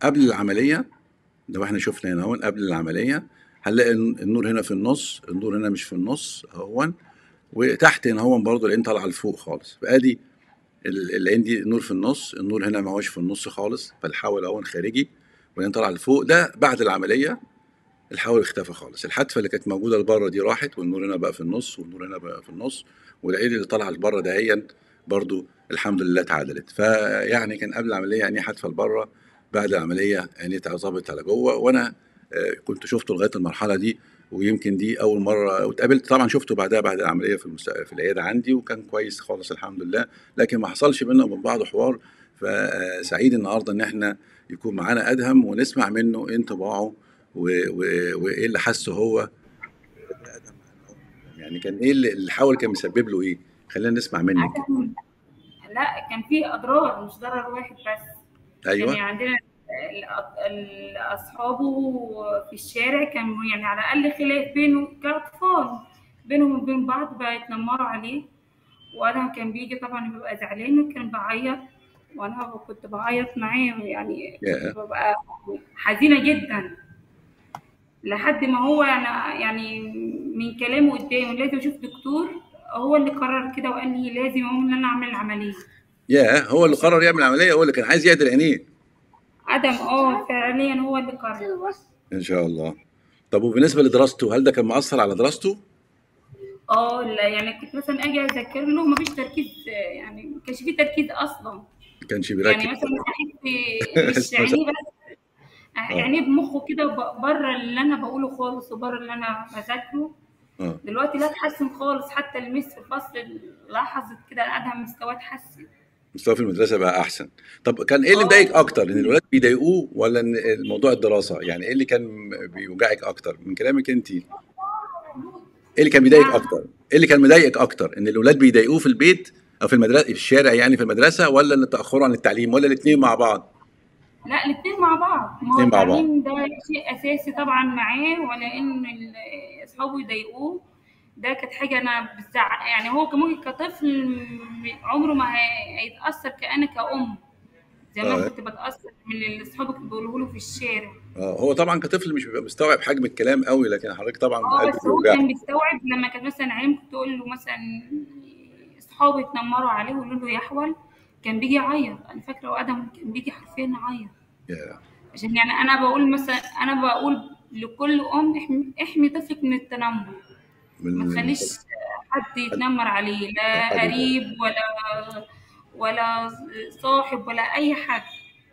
قبل العمليه لو احنا شفنا هنا هون قبل العمليه هنلاقي النور هنا في النص النور هنا مش في النص اهون وتحت هنا هون برضه العين طالعه لفوق خالص فادي ال- العين دي النور في النص النور هنا ما هوش في النص خالص فالحول اهون خارجي والعين طالعه لفوق ده بعد العمليه الحول اختفى خالص الحتفه اللي كانت موجوده لبره دي راحت والنور هنا بقى في النص والنور هنا بقى في النص والعين اللي طالعه لبره دهيا برضو الحمد لله اتعدلت فيعني كان قبل العمليه عينيه حتفه لبره بعد العمليه عينيه اتظبطت على جوه وانا آه، كنت شفته لغايه المرحله دي ويمكن دي اول مره واتقابلت طبعا شفته بعدها بعد العمليه في المست... في العياده عندي وكان كويس خالص الحمد لله لكن ما حصلش بينا وبين بعض حوار فسعيد النهارده ان احنا يكون معانا ادهم ونسمع منه إيه انطباعه و- و- وايه اللي حسه هو يعني كان ايه اللي الحول كان مسبب له ايه خلينا نسمع منك عدم لا كان في اضرار مش ضرر واحد بس يعني ايوه عندنا الأط- ال- اصحابه في الشارع كان يعني على الاقل خلاف بينه كاطفال بينهم وبين بعض بقى يتنمروا عليه وانا كان بيجي طبعا بيبقى زعلان وكان بعيط وانا كنت بعيط معاه يعني يا كنت ببقى حزينه جدا لحد ما هو يعني يعني من كلامه قدامه لازم اشوف دكتور هو اللي قرر كده وقال لي لازم اقوم ان انا اعمل العمليه يا هو اللي عشان قرر يعمل عمليه هو اللي كان عايز يعدل عينيه عدم اه فعليا هو اللي قرر ان شاء الله طب وبالنسبه لدراسته هل ده كان مؤثر على دراسته اه لا يعني كنت مثلا اجي اذاكر له مفيش تركيز آه، يعني ما كانش فيه تركيز اصلا ما كانش يعني بيركز مثلا احس مش عينيه بس اه عينيه بمخه كده ب- بره اللي انا بقوله خالص وبره اللي انا بذاكره اه دلوقتي لا اتحسن خالص حتى المس في الفصل لاحظت كده ادهم مستواه اتحسن مستواه في المدرسه بقى احسن طب كان ايه اللي اه مضايقك اكتر ان الولاد بيضايقوه ولا ان الموضوع الدراسه يعني ايه اللي كان بيوجعك اكتر من كلامك انت ايه اللي كان بيضايقك نعم اكتر ايه اللي كان مضايقك اكتر ان الولاد بيضايقوه في البيت او في المدرسه في الشارع يعني في المدرسه ولا ان تاخره عن التعليم ولا الاثنين مع بعض لا الاثنين مع بعض ما هو الاثنين مع بعض التعليم ده شيء اساسي طبعا معاه ولا ان ال- اصحابه يضايقوه ده كانت حاجه انا بتزعق يعني هو كمان كطفل م- عمره ما هي- هيتاثر كأنا كأم زمان اه كنت بتاثر من اللي اصحابك بيقولوه له في الشارع اه هو طبعا كطفل مش بيبقى مستوعب حجم الكلام قوي لكن حضرتك طبعا اه قلبك بس هو بيوجعك كان بيستوعب لما كان مثلا عيل كنت تقول له مثلا اصحابه يتنمروا عليه ويقولوا له يحول كان بيجي يعيط انا فاكره وادم كان بيجي حرفيا يعيط يا عشان يعني انا بقول مثلا انا بقول لكل ام احمي, احمي طفلك من التنمر من ما من تخليش حد يتنمر عليه لا حد قريب ولا ولا صاحب ولا اي حد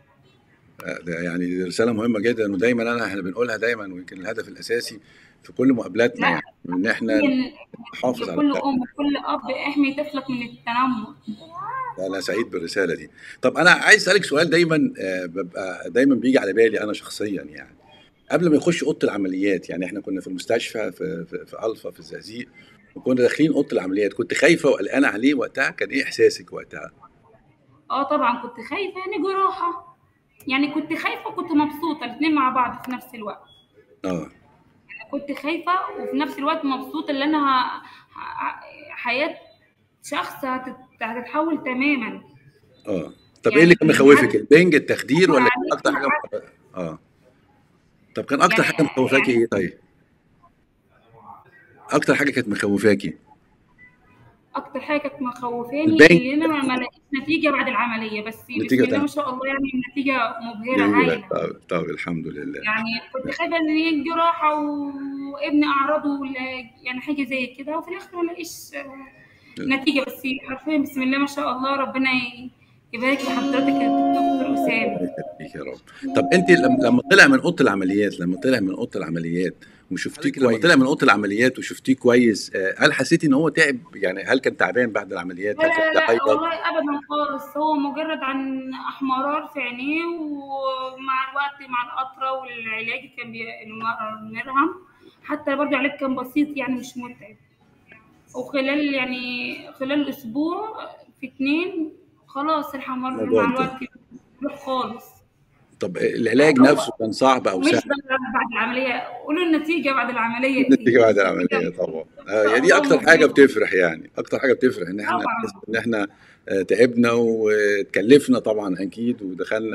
ده يعني دي رساله مهمه جدا انه دايما انا احنا بنقولها دايما ويمكن الهدف الاساسي في كل مقابلاتنا لا يعني ان احنا هي نحافظ على لكل التعليم ام وكل اب احمي طفلك من التنمر انا سعيد بالرساله دي طب انا عايز اسالك سؤال دايما آه، ببقى دايما بيجي على بالي انا شخصيا يعني قبل ما يخش اوضه العمليات يعني احنا كنا في المستشفى في في, في الفا في الزقازيق وكنا داخلين اوضه العمليات كنت خايفه وقلقانه عليه وقتها كان ايه احساسك وقتها اه طبعا كنت خايفه يعني جراحه يعني كنت خايفه وكنت مبسوطه الاثنين مع بعض في نفس الوقت اه كنت خايفة وفي نفس الوقت مبسوطة اللي أنا ه... ه... حياة شخص هتت... هتتحول تماما اه طب ايه اللي كان يعني مخوفك عارف البنج التخدير ولا كان عليك اكتر حاجه عارف اه طب كان اكتر يعني حاجه مخوفاكي يعني ايه طيب اكتر حاجه كانت مخوفاكي أكتر حاجة كانت مخوفاني البنج اللي أنا ما لقيتش نتيجة بعد العملية بس بسم نتيجه الله تانية ما شاء الله يعني النتيجة مبهرة جميله هايلة طب, طب الحمد لله يعني كنت خايفة إن هي جراحة وابني أعرضه ولا- يعني حاجة زي كده وفي الآخر ما لاقيش نتيجة بس حرفيا بسم الله ما شاء الله ربنا ي- يبارك لحضرتك يا دكتور أسامة الله يخليك يا رب طب انت لما لما طلع من اوضه العمليات لما طلع من اوضه العمليات وشفتيه لما طلع من اوضه العمليات وشفتيه كويس آه، هل حسيتي ان هو تعب يعني هل كان تعبان بعد العمليات لا هل كان لا لا بيعيط والله ابدا خالص هو مجرد عن احمرار في عينيه ومع الوقت مع القطره والعلاج كان بنرهم حتى برضه العلاج كان بسيط يعني مش متعب وخلال يعني خلال اسبوع في اتنين خلاص الحمار الموضوع مع انتهى الوقت بيروح خالص طب العلاج هو نفسه كان صعب او مش سهل ضرر بعد العمليه قولوا النتيجه بعد العمليه النتيجه ايه بعد العمليه طبعا آه، شاء هي دي الله اكتر حاجه مبروك بتفرح يعني اكتر حاجه بتفرح ان احنا طبعا نحس ان احنا آه، تعبنا وتكلفنا طبعا اكيد ودخلنا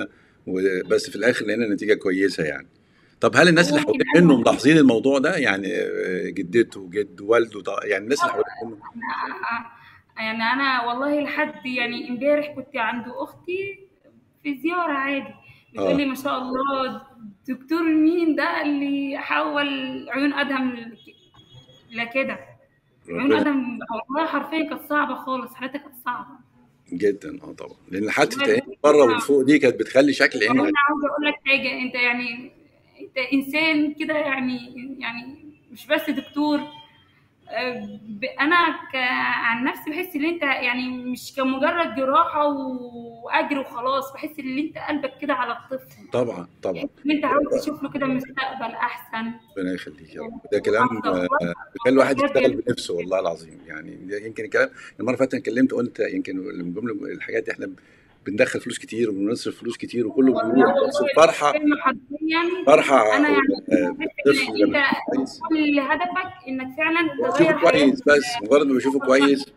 وبس في الاخر لقينا نتيجه كويسه يعني طب هل الناس اللي هو يمكن حوالين منه انا ملاحظين الموضوع ده يعني آه، جدته جد والده طا- يعني الناس اللي حوالين منه يعني انا والله لحد يعني امبارح كنت عند اختي في زياره عادي بتقول لي اه ما شاء الله دكتور مين ده اللي حول عيون ادهم لكده عيون ربنا ادهم والله حرفيا كانت صعبه خالص حالتها كانت صعبه جدا اه طبعا لان حادثه والله العين بره والفوق دي كانت بتخلي شكل العين والله غريب انا عاوزه اقول لك حاجه انت يعني انت انسان كده يعني يعني مش بس دكتور آه، ب- انا ك... عن نفسي بحس ان انت يعني مش كمجرد جراحه واجر وخلاص بحس ان انت قلبك كده على الطفل طبعا طبعا بحس ان انت عاوز تشوف له كده مستقبل احسن ربنا يخليك يا رب ده كلام حتى آه، والله بيخلي الواحد بجد يشتغل يعني بنفسه والله العظيم يعني ده يمكن الكلام المره اللي فاتت أنا اتكلمت قلت يمكن من ضمن الحاجات احنا بندخل فلوس كتير وبنصرف فلوس كتير وكله والله بيروح بس والله الفرحه الكلمه حرفيا فرحه انا يعني آه، بحس بالطفل ان لما انت يكون كويس كل هدفك انك فعلا بشوفه تغير حياه كويس بس مجرد ما بشوفه الطفل كويس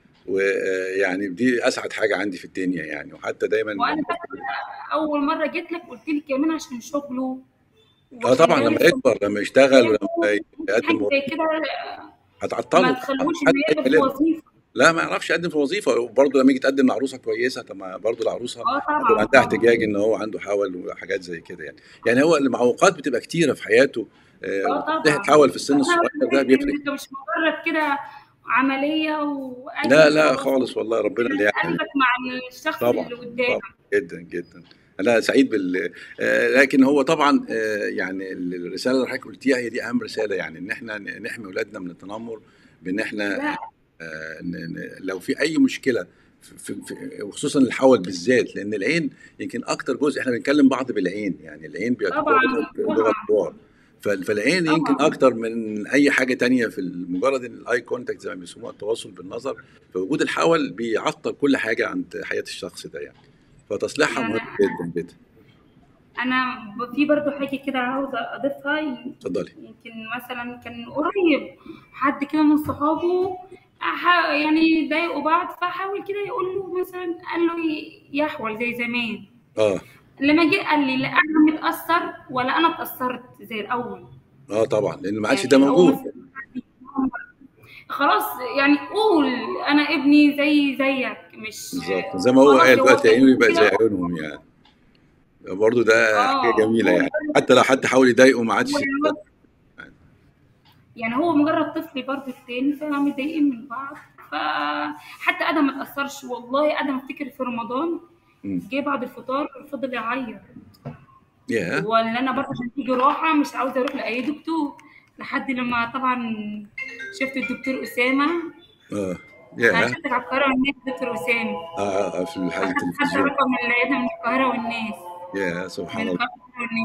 ويعني دي اسعد حاجه عندي في الدنيا يعني وحتى دايما وانا لما فاكره اول مره جيت لك قلت لي كمان عشان شغله اه وعشان طبعا لما جاي يكبر لما يشتغل ولما حاجه يقدم زي كده ما هتعطله تخلوش حتى انه يقلب في يكلمه وظيفه لا ما يعرفش يقدم في وظيفه وبرضه لما يجي يتقدم لعروسه كويسه طب ما برضه العروسه اه هتبقى طبعا عندها طبعا احتجاج ان هو عنده حول وحاجات زي كده يعني يعني هو المعوقات بتبقى كتيره في حياته اه آه، طبعا تحول في السن انا الصغير ده بحس ان بيفرق انت مش مجرد كده عمليه واجر لا لا وخلاص خالص والله ربنا اللي يعلم قلبك مع الشخص طبعا اللي طبعا قدامك جدا جدا انا سعيد بال آه، لكن هو طبعا آه، يعني الرساله اللي حضرتك قلتيها هي دي اهم رساله يعني ان احنا نحمي اولادنا من التنمر بان احنا لا آه، ن- ن- لو في اي مشكله في في وخصوصا الحول بالذات لان العين يمكن اكتر جزء احنا بنتكلم بعض بالعين يعني العين بيعتبر طبعا لغه طبعا حوار فال- فالعين يمكن طبعا اكتر من اي حاجه تانية في مجرد الاي كونتاكت زي ما بيسموها التواصل بالنظر فوجود الحول بيعطل كل حاجه عند حياه الشخص ده يعني فتصليحها يعني مهم جدا جدا انا ب- في برضو حاجه كده عاوزه اضيفها اتفضلي يمكن مثلا كان قريب حد كده من صحابه ح- يعني ضايقوا بعض فحاول كده يقول له مثلا قال له ي- يحول زي زمان اه لما جه قال لي لا انا متاثر ولا انا اتاثرت زي الاول اه طبعا لان ما عادش ده يعني هو موجود مثلا خلاص يعني قول انا ابني زي زيك مش بالظبط زي ما هو خلاص قال هو دلوقتي عينه فهم يبقى زي كده عيونهم يعني برضه ده حاجه اه جميله هو يعني مجرد حتى لو حد حاول يضايقه ما هو عادش يعني يعني هو مجرد طفل برضه التاني فمتضايقين من بعض فحتى ادم ما اتاثرش والله ادم افتكر في رمضان مم. جه بعد الفطار فضل يعيط ياه ولا انا برضه عشان في جراحه مش عاوزه اروح لاي دكتور لحد لما طبعا شفت الدكتور اسامه اه انا ياه شفتك على القاهره والناس دكتور اسامه آه آه، في الحلقه اخدت خدت التلفزيون الرقم من العياده من القاهره والناس يا من سبحان الله القاهره والناس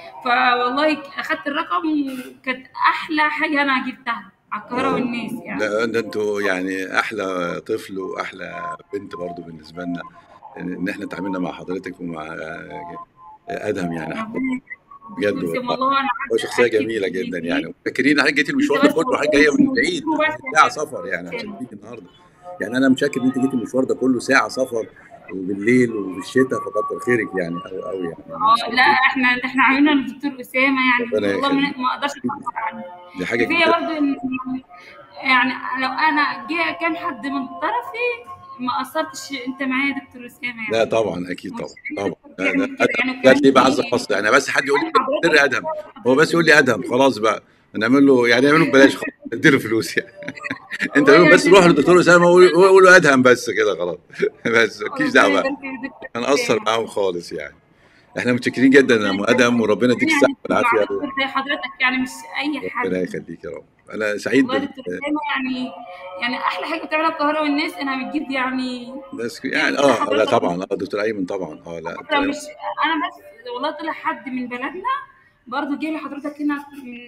فوالله اخدت الرقم وكانت احلى حاجه انا جبتها على القاهره اه والناس يعني ده ده انتوا يعني احلى طفل واحلى بنت برضو بالنسبه لنا ان احنا تعاملنا مع حضرتك ومع آه، ادهم يعني ربنا بجد يكرمك والله والله انا هو شخصيه عارفه جميله جدا اكيد يعني فاكرين حضرتك جيتي انت المشوار ده بس كله حضرتك جايه من بعيد وبس ساعه سفر يعني عشان تيجي النهارده يعني انا متشكر ان انت جيتي المشوار ده كله ساعه سفر وبالليل وفي الشتاء فكتر خيرك يعني قوي قوي يعني اه لا احنا ده احنا عيوننا للدكتور اسامه يعني ربنا والله ما يخليك ما اقدرش اتاثر عنه دي حاجه كفايه كبيره برضه ان يعني لو انا جه كام حد من طرفي ما اثرتش انت معايا يا دكتور اسامه لا يعني طبعا اكيد مش طبعا اي طبعا دكتور لا لا بيعمل كده ادهم يعني ده وكمان ليه بعز في خاص يعني بس حد يقول انا لي سر حضرتك ادهم هو بس يقول لي ادهم خلاص بقى نعمل له يعني نعمله ببلاش خلاص نديله فلوس يعني انت قول والله بس روح عشان للدكتور اسامه وقول قول له ادهم بس كده خلاص بس مالكيش ربنا دعوه بقى يبارك في دكتور هنقصر اسامه معاهم خالص يعني احنا متشكرين جدا يا ربنا ام يبارك ادم وربنا يديك يعني الصحه مع والعافيه دكتور زي حضرتك يعني مش اي حد ربنا يخليك يا رب انا سعيد والله بال دكتور اسامه يعني يعني احلى حاجه بتعملها القاهره والناس انها بتجيب يعني بس غير يعني كده اه لا حضرتك طبعا اه دكتور ايمن طبعا اه لا فكرة دكتور ايمن مش انا بس والله طلع حد من بلدنا برضه جه لحضرتك هنا من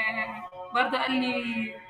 برضه قال لي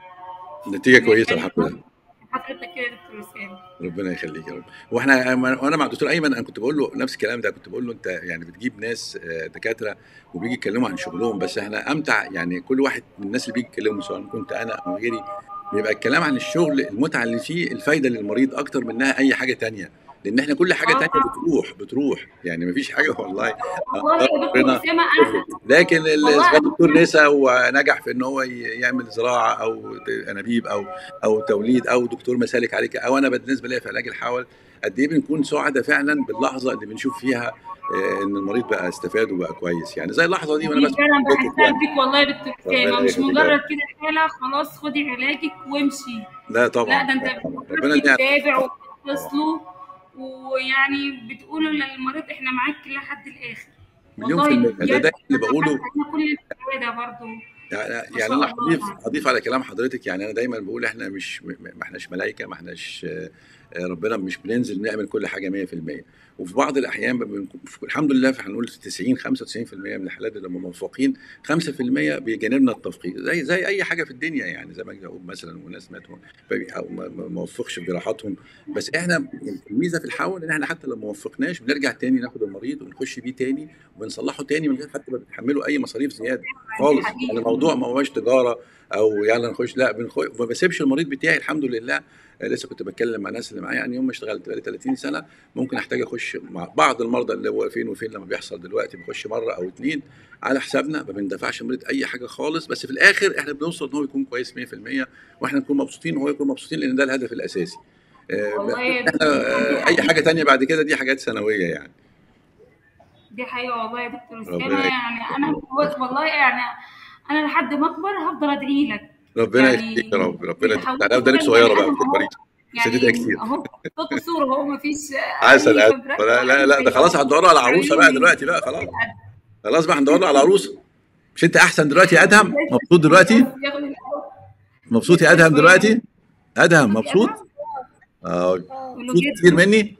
نتيجه من كويسه كان الحمد لله حضرتك كده يا دكتور اسامه ربنا يخليك يا رب واحنا وانا مع الدكتور ايمن انا كنت بقول له نفس الكلام ده كنت بقول له انت يعني بتجيب ناس آه، دكاتره وبيجي يتكلموا عن شغلهم بس احنا امتع يعني كل واحد من الناس اللي بيجي يتكلموا سواء كنت انا او غيري بيبقى الكلام عن الشغل المتعه اللي فيه الفايده للمريض اكتر منها اي حاجه تانية لان احنا كل حاجه اه تانية بتروح بتروح يعني مفيش حاجه والله والله يا دكتور ربنا اسامه انا لكن ال- والله اذا كان انا دكتور نسا ونجح في ان هو ي- يعمل زراعه او ت- انابيب او او توليد او دكتور مسالك عليك او انا بالنسبه لي في علاج الحول قد ايه بنكون سعداء فعلا باللحظه اللي بنشوف فيها آه، ان المريض بقى استفاد وبقى كويس يعني زي اللحظه دي وانا دي بسمع فعلا حضرتك بحسها يعني بيك والله يا دكتور اسامه ربنا مش يخليك يا مجرد رب كده حاله خلاص خدي علاجك وامشي لا لا طبعا ده انت لا طبعا ربنا يدينا بتتابع اه وبتتصلوا ويعني بتقولوا للمريض احنا معاك لحد الاخر مليون في والله المية ده بجد ده اللي انا بقوله حاسه ان كل السعاده برضو يعني ما يعني شاء انا الله هضيف يعني هضيف على كلام حضرتك يعني انا دايما بقول احنا مش م- ما احناش ملائكه ما احناش آه، آه، ربنا مش بننزل نعمل كل حاجه 100% وفي بعض الاحيان بنكون الحمد لله هنقول 90 95% من الحالات اللي هم موفقين 5% بيجانبنا التفقيد زي زي اي حاجه في الدنيا يعني زي ما يعقوب مثلا وناس ماتوا فبي- او ما ما- ما وفقش في جراحاتهم بس احنا الميزه في الحول ان احنا حتى لو ما وفقناش بنرجع تاني ناخد المريض ونخش بيه تاني ونصلحه تاني من غير حتى ما بنحمله اي مصاريف زياده دي خالص يعني حقيقه الموضوع ما هوش تجاره او يلا نخش لا بنخش ما بسيبش المريض بتاعي الحمد لله آه، لسه كنت بتكلم مع الناس اللي معايا يعني يوم ما اشتغلت بقالي 30 سنه ممكن احتاج اخش مع بعض المرضى اللي هو فين وفين لما بيحصل دلوقتي بخش مره او اتنين على حسابنا ما بندفعش المريض اي حاجه خالص بس في الاخر احنا بنوصل ان هو يكون كويس 100% واحنا نكون مبسوطين وهو يكون مبسوطين لان ده الهدف الاساسي آه، والله يا احنا دكتور آه، دي اي حاجه حقيقه تانية بعد كده دي حاجات ثانويه يعني دي حقيقه والله يا دكتور اسامه ربنا يعني انا والله يعني انا لحد ما اكبر هفضل ادعي لك ربنا يخليك يا يعني رب ربنا يديك بتحولني انا ودانك كده صغيره لبني بقى ما ادم اهو تكبريش بس اديتها يعني كتير اهو صوت وصوره اهو مفيش عسل اي عسل خبرات لا ولا لا اي لا ده شيء خلاص هتدوروا على عروسه بقى حبيبي دلوقتي بقى خلاص خلاص بقى هندور على عروسه مش انت احسن دلوقتي يا ادهم مبسوط دلوقتي بس ياخد الاول مبسوط يا لسه ادهم شويه دلوقتي ادهم يا مبسوط ادهم اه قول له مبسوط كتير جدا مني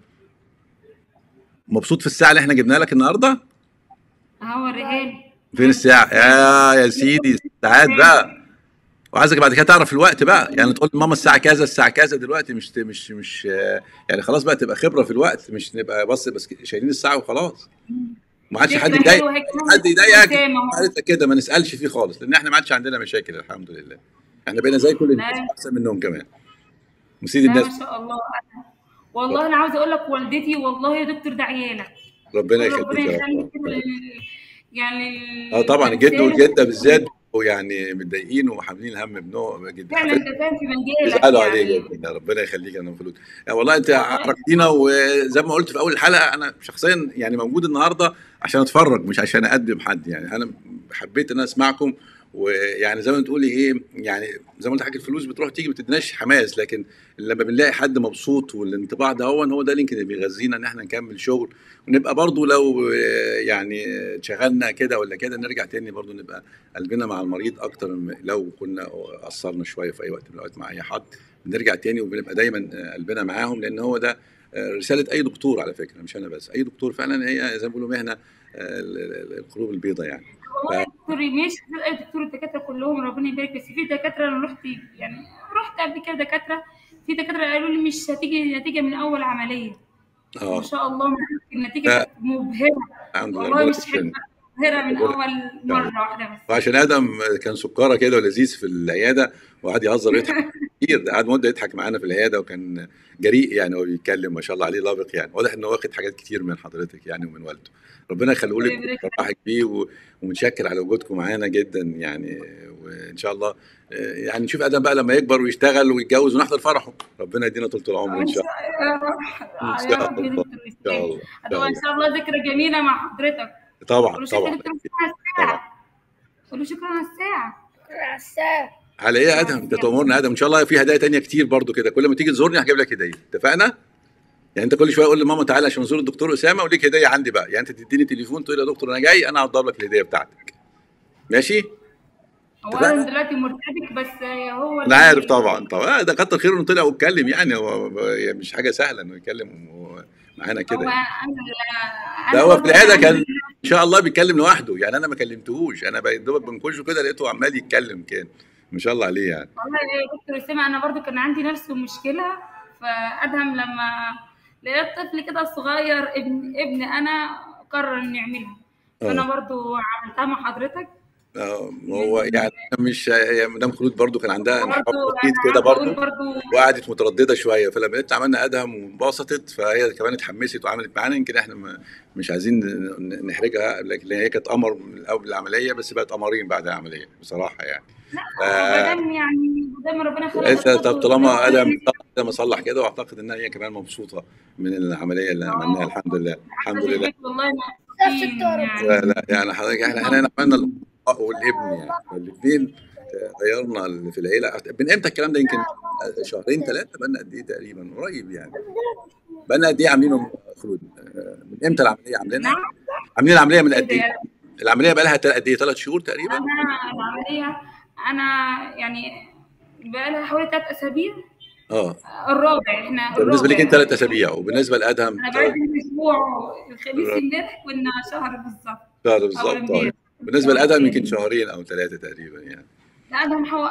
مبسوط في الساعه اللي احنا جبناها لك النهارده اهو وريها لي فين الساعه يا يا سيدي ساعات بقى وعايزك بعد كده تعرف الوقت بقى يعني تقول ماما الساعه كذا الساعه كذا دلوقتي مش مش مش آه، يعني خلاص بقى تبقى خبره في الوقت مش نبقى بس بس شايلين الساعه وخلاص ما عادش حد فكره يضايق حلوه هيك حد يضايقك اسامه اهو قالت لك كده ما نسالش فيه خالص لان احنا ما عادش عندنا مشاكل الحمد لله احنا بقينا زي كل الناس لا احسن منهم كمان وسيد لا الناس ما شاء الله والله انا عاوزه اقول لك والدتي والله يا دكتور ده عيالك ربنا قول ربنا يخليك يا يخلي رب كده لل- يعني اه طبعا الجد الامثال والجده بالذات ويعني متضايقين وحاملين هم ابنهم جد فعلا انت فاهم في مجالك يزعلوا عليه يعني جدا ربنا يخليك يا نوفلوت يعني والله انت والله حركتينا وزي ما قلت في اول الحلقه انا شخصيا يعني موجود النهارده عشان اتفرج مش عشان اقدم حد يعني انا حبيت ان انا اسمعكم ويعني زي ما تقولي ايه يعني زي ما قلت حاجه الفلوس بتروح تيجي ما بتديناش حماس لكن لما بنلاقي حد مبسوط والانطباع ده هو هو ده اللي يمكن بيغذينا ان احنا نكمل شغل ونبقى برضو لو آه، يعني اتشغلنا كده ولا كده نرجع تاني برضو نبقى قلبنا مع المريض اكتر من لو كنا قصرنا شويه في اي وقت من الاوقات مع اي حد بنرجع تاني وبنبقى دايما آه، قلبنا معاهم لان هو ده آه، رساله اي دكتور على فكره مش انا بس اي دكتور فعلا هي زي ما بيقولوا مهنه آه، ال- ال- القلوب البيضاء يعني والله يا ف- دكتور ماشي اي دكتور الدكاتره كلهم ربنا يبارك بس في دكاتره انا رحت يعني رحت قبل كده دكاتره في دكاتره قالوا لي مش هتيجي نتيجه من اول عمليه ما اه شاء الله النتيجه لا كانت مبهره الحمد لله والله ربنا مش يكرمك حته مبهره من ربنا اول يكرمك مره واحده بس وعشان ادم كان سكره كده ولذيذ في العياده وقعد يهزر ويضحك كتير ده قعد مده يضحك معانا في العياده وكان جريء يعني وهو بيتكلم ما شاء الله عليه لابق يعني واضح انه واخد حاجات كتير من حضرتك يعني ومن والده ربنا يخليه ربنا لك يبارك لك ويفرحك بيه و- ومتشكر على وجودكم معانا جدا يعني وان شاء الله آه، يعني نشوف ادم بقى لما يكبر ويشتغل ويتجوز ونحضر فرحه ربنا يدينا طول العمر ان ان شاء شاء الله الله ان يا شاء رب يا الله دكتور ان شاء اسلام الله ان شاء هتبقى ان الله شاء الله ذكرى جميله مع حضرتك طبعا قولوا شكرا طبعا دكتور على طبعا الساعه قولوا شكرا على الساعه على الساعة على ايه يا مع ادهم انت السلامه تأمرنا يا ادهم ان شاء الله في هدايا تانية كتير برضو كده كل ما تيجي تزورني هجيب لك هديه اتفقنا يعني انت كل شويه قول لماما تعالى عشان نزور الدكتور اسامه وليك هديه عندي بقى يعني انت تديني تليفون تقول لي يا دكتور انا جاي انا هضرب لك الهديه بتاعتك ماشي هو ادم اتفقنا دلوقتي مرتبك بس هو انا عارف اللي طبعا طبعا آه، ده كتر خيره انه طلع واتكلم يعني هو يعني مش حاجه سهله انه يتكلم هو معانا كده هو يعني انا ده انا هو في برضو العياده كان كان عندي ان شاء الله بيتكلم لوحده يعني انا ما كلمتهوش انا بقيت دوبك بنكشه كده لقيته عمال يتكلم كان ما شاء الله عليه يعني والله يا دكتور اسامه انا برضو كان عندي نفس المشكله فادهم لما لقيت طفل كده صغير ابن ابن انا قرر انه يعملها فانا اه برضو عملتها مع حضرتك آه، هو يعني مش هي مدام خلود برضو كان عندها انحراف برضه بسيط انا كده عاوزه اقول برضو برضه وقعدت متردده شويه فلما لقيت عملنا ادهم وانبسطت فهي كمان اتحمست وعملت معانا يمكن احنا ما- مش عايزين ن- نحرجها لكن هي كانت قمر من اول العمليه بس بقت قمرين بعد العمليه بصراحه يعني لا ف- ما دام يعني ما دام ربنا خلق انت طب الطفل طالما ادم وربنا ادم صلح كده واعتقد ان هي كمان مبسوطه من العمليه اللي عملناها الحمد لله الحمد حتى في لله البيت والله نفس مبسوطين الدور يعني لا لا يعني حضرتك احنا احنا عملنا الاب والابن يعني الاثنين غيرنا اللي في العيله من امتى الكلام ده يمكن شهرين ثلاثه بقالنا قد ايه تقريبا قريب يعني بقالنا قد ايه عاملينه خلود آه، من امتى العمليه عاملينها نعم عاملين العمليه من ايه قد ده ايه يعني العمليه بقى لها قد ايه ثلاث شهور تقريبا انا العمليه انا يعني بقى لها حوالي ثلاث اسابيع اه الرابع احنا ده بالنسبه ليك انت الرابع ثلاث اسابيع وبالنسبه لادهم انا بقالي اسبوع الخميس امبارح كنا شهر بالظبط شهر او بالظبط طيب امبارح بالنسبه شهر لادهم يمكن تاني شهرين او ثلاثه تقريبا يعني لا ده حو...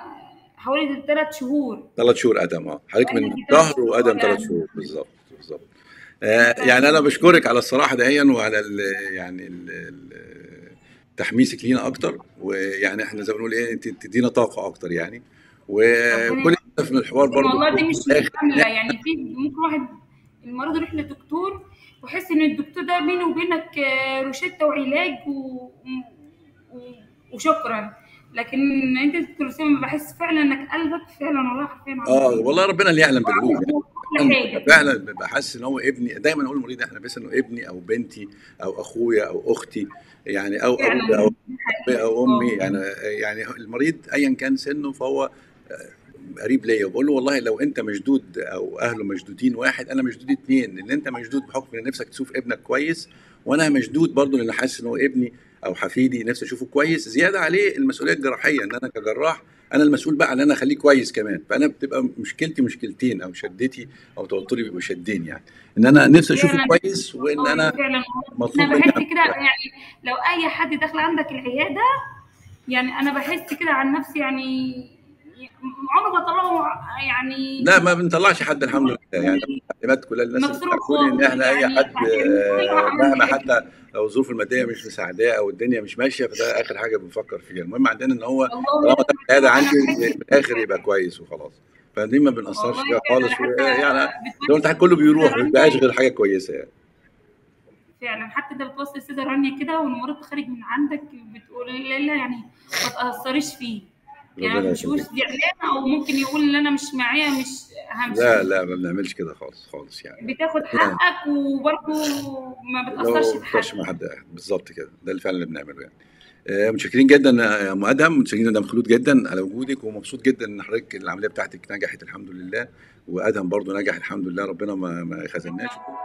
حوالي ثلاث شهور ثلاث شهور ادم اه حضرتك بقالنا من في ثلاث شهر وادم شهور ثلاث شهور بالظبط بالظبط آه يعني انا بشكرك على الصراحه دهيا وعلى ال يعني ال ال تحميسك لينا اكتر ويعني احنا زي ما بنقول ايه انت تدينا طاقه اكتر يعني ربنا وكل هدف من الحوار برضو والله دي في مش الاخر مكامله يعني في ممكن واحد المريض يروح لدكتور ويحس ان الدكتور ده بينه وبينك آه، روشته وعلاج و... و... وشكرا لكن انت دكتور اسامه بحس فعلا انك قلبك فعلا والله حرفيا اه عمال والله ربنا اللي يعلم بالقلوب يعني هو كل فعلا حاجه فعلا ببقى حاسس ان هو ابني دايما اقول للمريض احنا بس انه ابني او بنتي او اخويا او اختي يعني او ابويا فعلا او دي حقيقة. او امي اه يعني يعني المريض ايا كان سنه فهو قريب ليا وبقول له والله لو انت مشدود او اهله مشدودين واحد انا مشدود اتنين لان انت مشدود بحكم ان نفسك تشوف ابنك كويس وانا مشدود برضه لان حاسس ان هو ابني او حفيدي نفسي اشوفه كويس زياده عليه المسؤوليه الجراحيه ان انا كجراح انا المسؤول بقى ان انا اخليه كويس كمان فانا بتبقى مشكلتي مشكلتين او شدتي او توتري بيبقوا شدين يعني ان انا نفسي اشوفه فعلا كويس وان اه انا فعلا مطلوب انا مني بحس أعمل كده يعني لو اي حد داخل عندك العياده يعني انا بحس كده عن نفسي يعني عمري ما طلعوا يعني لا ما بنطلعش حد الحمد لله يعني التعليمات كلها الناس اللي مكسور بتقول ان خالص احنا اي يعني حد هتعملوا آه، عملنا مهما حاجه حتى لو الظروف الماديه مش مساعداه او الدنيا مش ماشيه فده اخر حاجه بنفكر فيها المهم عندنا ان هو والله طالما ده العياده انا عندي بحس في الاخر يبقى كويس وخلاص فدي ما بنأثرش والله فيها فعلا خالص حتى يعني لو انت بتوصل كله السيزر بيروح ما بيبقاش عندك غير حاجه كويسه يعني فعلا حتى انت بتوصل السيزر رانيا كده والمريض خارج من عندك بتقول لا لا يعني ما تأثريش فيه يعني ربنا ما تشوفوش يخليك زعلان او ممكن يقول ان انا مش معايا مش همشي لا لا ما بنعملش كده خالص خالص يعني بتاخد لا حقك وبرضه ما لو بتأثرش ما في بتفرقش حد مع حد بالظبط كده ده اللي فعلا اللي بنعمله يعني آه، متشكرين جدا يا ام ادم متشكرين جدا خلود جدا على وجودك ومبسوط جدا ان حضرتك العمليه بتاعتك نجحت الحمد لله وادهم برضو نجح الحمد لله ربنا ما ما خذلناش